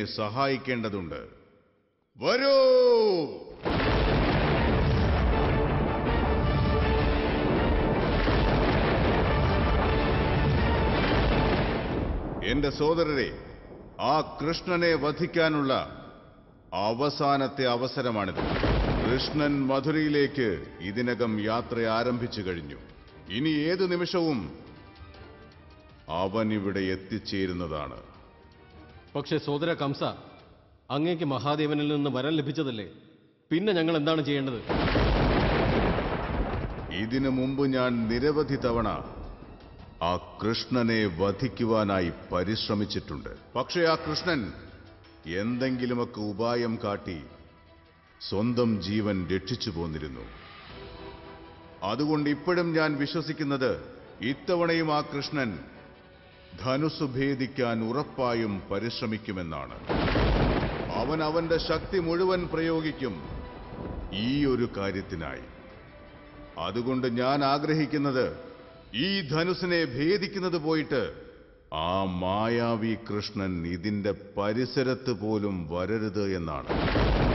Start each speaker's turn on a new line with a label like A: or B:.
A: സഹായിക്കേണ്ടതുണ്ട് വരൂ എന്റെ സോദരരെ ആ കൃഷ്ണനെ വധിക്കാനുള്ള അവസാനത്തെ അവസരമാണിത് കൃഷ്ണൻ മധുരയിലേക്ക് ഇതിനകം യാത്ര ആരംഭിച്ചു കഴിഞ്ഞു ഇനി ഏതു നിമിഷവും അവൻ ഇവിടെ എത്തിച്ചേരുന്നതാണ്
B: പക്ഷേ സോദര കംസ അങ്ങേക്ക് മഹാദേവനിൽ നിന്ന് വരം ലഭിച്ചതല്ലേ പിന്നെ ഞങ്ങൾ എന്താണ് ചെയ്യേണ്ടത്
A: ഇതിനു മുമ്പ് ഞാൻ നിരവധി തവണ ആ കൃഷ്ണനെ വധിക്കുവാനായി പരിശ്രമിച്ചിട്ടുണ്ട് പക്ഷേ ആ കൃഷ്ണൻ എന്തെങ്കിലുമൊക്കെ ഉപായം കാട്ടി സ്വന്തം ജീവൻ രക്ഷിച്ചു പോന്നിരുന്നു അതുകൊണ്ട് ഇപ്പോഴും ഞാൻ വിശ്വസിക്കുന്നത് ഇത്തവണയും ആ കൃഷ്ണൻ ധനുസ് ഭേദിക്കാൻ ഉറപ്പായും പരിശ്രമിക്കുമെന്നാണ് അവൻ അവന്റെ ശക്തി മുഴുവൻ പ്രയോഗിക്കും ഈ ഒരു കാര്യത്തിനായി അതുകൊണ്ട് ഞാൻ ആഗ്രഹിക്കുന്നത് ഈ ധനുസിനെ ഭേദിക്കുന്നത് പോയിട്ട് ആ മായാവി കൃഷ്ണൻ ഇതിന്റെ പരിസരത്ത് പോലും വരരുത് എന്നാണ്